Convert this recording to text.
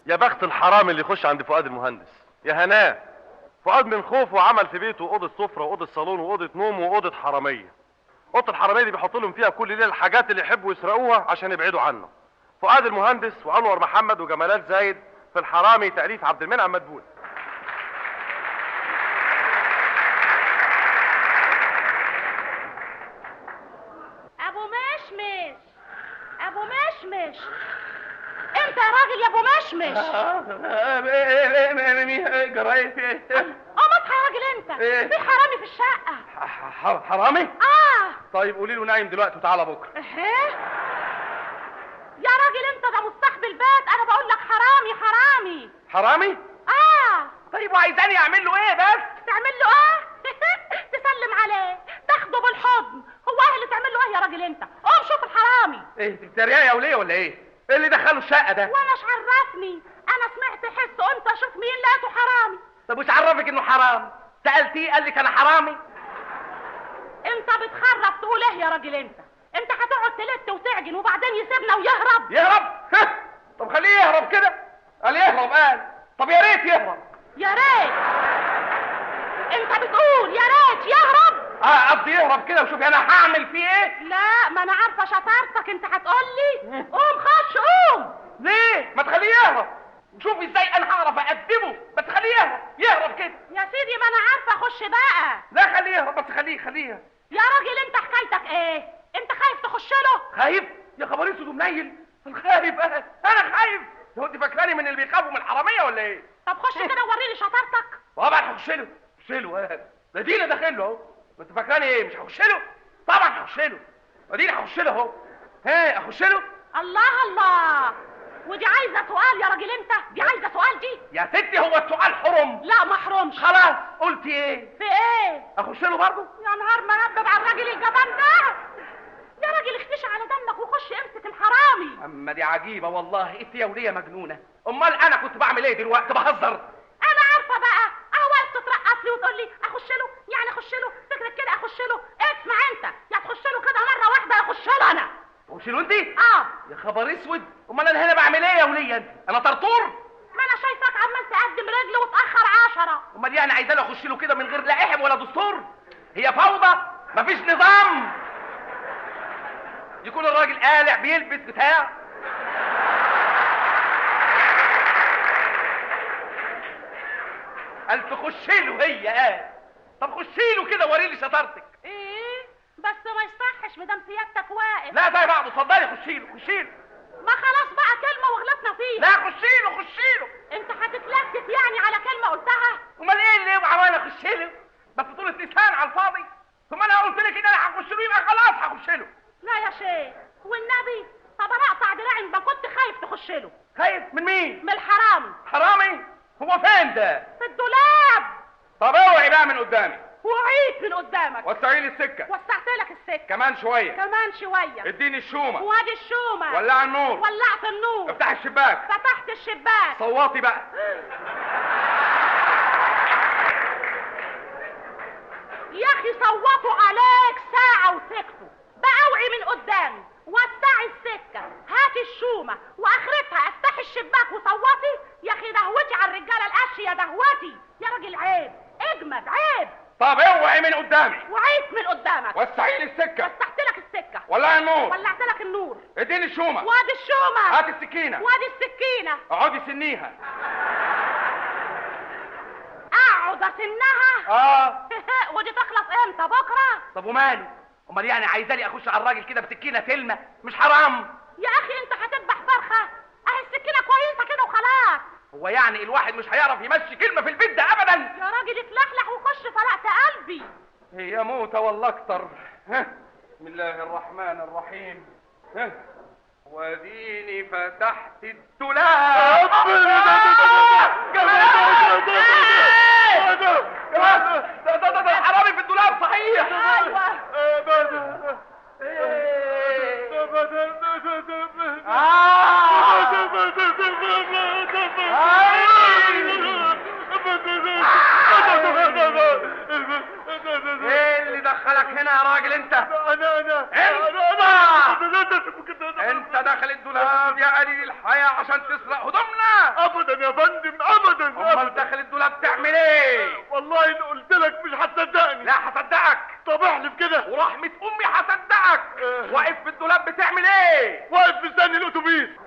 يا بخت الحرام اللي يخش عند فؤاد المهندس يا هناه فؤاد من خوفه عمل في بيته اوضه سفره واوضه صالون واوضه نوم واوضه حراميه اوضه الحراميه دي بيحط لهم فيها كل ليله الحاجات اللي يحبوا يسرقوها عشان يبعدوا عنه فؤاد المهندس وانور محمد وجمالات زايد في الحرامي تاليف عبد المنعم مدبول ابو مشمش ابو مشمش انت يا راجل يا ابو مشمش جرايت ايه قوم اصحى يا راجل انت إيه؟ في حرامي في الشقه حرامي اه طيب قولي له نايم دلوقتي وتعالى بكره ايه يا راجل انت ده مستقبل بيت انا بقول لك حرامي حرامي حرامي اه طيب وعايزاني اعمل له ايه بس تعمل له ايه تسلم عليه تاخده بالحضن هو ايه اللي تعمل له ايه يا راجل انت قوم شوف الحرامي ايه انت بتتريقي يا وليه ولا ايه ايه اللي دخله الشقه ده وانا ايش عرفني انا سمعت حس قلت اشوف مين لقيته حرامي طب وش عرفك انه حرام سالتيه قال لك انا حرامي انت بتخرف تقول ايه يا راجل انت انت هتقعد تلت وتعجن وبعدين يسيبنا ويهرب يهرب طب خليه يهرب كده قال يهرب قال طب يا ريت يهرب يا ريت انت بتقول يا ريت يهرب اه قصدي يهرب كده وشوف انا هعمل فيه ايه لا ما انا عارفه شطارتك انت هتقول لي قوم خش قوم ليه ما تخليه يهرب وشوف ازاي انا هعرف اقدمه بس خليه يهرب يهرب كده يا سيدي ما انا عارفه خش بقى لا خليه يهرب بس خليه خليه يا راجل انت حكايتك ايه انت خايف تخش له خايف يا خبر اسود ومنيل انا خايف انا انا خايف هو انت فاكراني من اللي بيخافوا من الحراميه ولا ايه طب خش كده ووريني شطارتك طبعا هخش له هخش له آه. ده دينا داخل له اهو ما انت فاكراني ايه مش هخش له طبعا هخش له ادينا هخش له اهو ها اخش له الله الله ودي عايزه سؤال يا راجل انت دي عايزه سؤال دي يا ستي هو السؤال حرم لا ما احرمش خلاص قلت ايه في ايه اخش له برضه يا نهار ما نبب على الراجل الجبان ده يا راجل اختشي على دمك وخش امسك الحرامي اما دي عجيبه والله انت يا وليه مجنونه امال انا كنت بعمل ايه دلوقتي بهزر انا عارفه بقى اهو واقف تترقص لي وتقول لي اخش له يعني اخش له فكرك كده اخش له اسمع انت يا تخش له كده مره واحده يا اخش له انا تخش له انت اه يا خبر اسود امال انا هنا بعمل ايه يا وليه انت انا طرطور ما انا شايفك عمال تقدم رجل وتاخر عشرة امال يعني عايزاني اخش له كده من غير لا احم ولا دستور هي فوضى مفيش نظام يكون الراجل قالع بيلبس بتاع قال تخش له هي قال طب خشي له كده وريلي شطارتك ايه بس ما يصحش مدام سيادتك واقف لا زي بعض اتفضلي خشي له خشي له ما خلاص بقى كلمه وغلطنا فيها لا خشي له خشي له انت هتتلكك يعني على كلمه قلتها امال ايه اللي يبقى عمال اخش له بس طولة لسان على الفاضي ثم انا قلت لك ان انا هخش له يبقى خلاص هخش له لا يا شيخ والنبي طب انا اقطع دراعي ما كنت خايف تخش له خايف من مين من الحرام حرامي هو فين ده في الدولاب طب اوعي بقى من قدامي وعيت من قدامك وسعي لي السكه وسعت لك السكه كمان شويه كمان شويه اديني الشومه وادي الشومه ولع النور ولعت النور افتح الشباك فتحت الشباك صوتي بقى يا اخي صوتوا عليك ساعة وسكتوا بقوعي من قدامي وسعي السكة هاتي الشومة واخرتها افتحي الشباك وصوتي يا اخي دهوتي على الرجالة القش يا دهوتي يا راجل عيب اجمد عيب طب اوعي من قدامي وعيت من قدامك وسعي لي السكه وسعت لك السكة ولع النور ولعت لك النور اديني الشومه وادي الشومة هات السكينه وادي السكينة اقعدي سنيها اقعد اسنها اه ودي تخلص امتى بكرة طب وماله امال يعني عايزاني اخش على الراجل كده بسكينه تلمه مش حرام يا اخي انت هتذبح فرخة اهي السكينة كويسة كده وخلاص هو يعني الواحد مش هيعرف يمشي كلمه في البيت ده ابدا يا راجل اتلحلح وخش فرقت قلبي هي موتة والله اكتر ها بسم الله الرحمن الرحيم ها وديني فتحت الدولاب ده ده ده ده الحرامي في الدولاب صحيح ايوه ايه اللي دخلك هنا يا راجل انت انا انا انت انت داخل الدولاب يا قليل الحياة عشان تسرق هدومنا ابدا يا فندم ابدا امال داخل الدولاب تعمل ايه والله ان قلت لك مش هتصدقني لا هصدقك طب احلف كده ورحمة امي هصدقك آه. واقف في الدولاب بتعمل ايه واقف مستني الاتوبيس